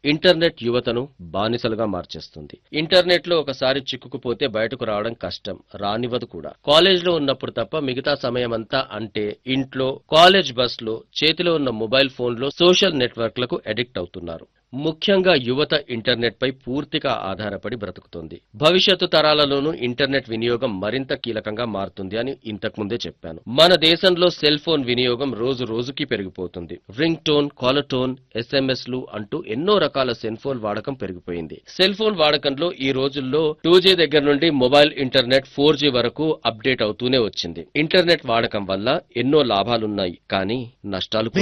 internet యువతను బానిసలుగా మార్చేస్తుంది ఇంటర్నెట్ లో ఒకసారి చిక్కుకుపోతే బయటకు రావడం కష్టం రానివ్వదు కూడా కాలేజ్ లో ఉన్నప్పుడు తప్ప మిగతా సమయమంతా అంటే ఇంట్లో కాలేజ్ బస్ లో చేతిలో ఉన్న మొబైల్ ఫోన్ లో సోషల్ నెట్వర్క్లకు అడిక్ట్ అవుతున్నారు ముఖ్యంగా యువత ఇంటర్నెట్ పై పూర్తిగా ఆధారపడి బ్రతుకుతుంది భవిష్యత్తు తరాలలోనూ ఇంటర్నెట్ వినియోగం మరింత కీలకంగా మారుతుంది అని ఇంతకు ముందే చెప్పాను మన దేశంలో సెల్ ఫోన్ వినియోగం రోజు రోజుకి పెరిగిపోతుంది ring tone caller tone SMS లు అంటూ ఎన్నో రకాల సెల్ ఫోన్ వాడకం పెరిగిపోయింది సెల్ ఫోన్ వాడకంలో ఈ రోజుల్లో టూ జీ దగ్గర నుండి మొబైల్ ఇంటర్నెట్ ఫోర్ జీ వరకు అప్డేట్ అవుతూనే వచ్చింది ఇంటర్నెట్ వాడకం వల్ల ఎన్నో లాభాలున్నాయి కానీ నష్టాలు కూడా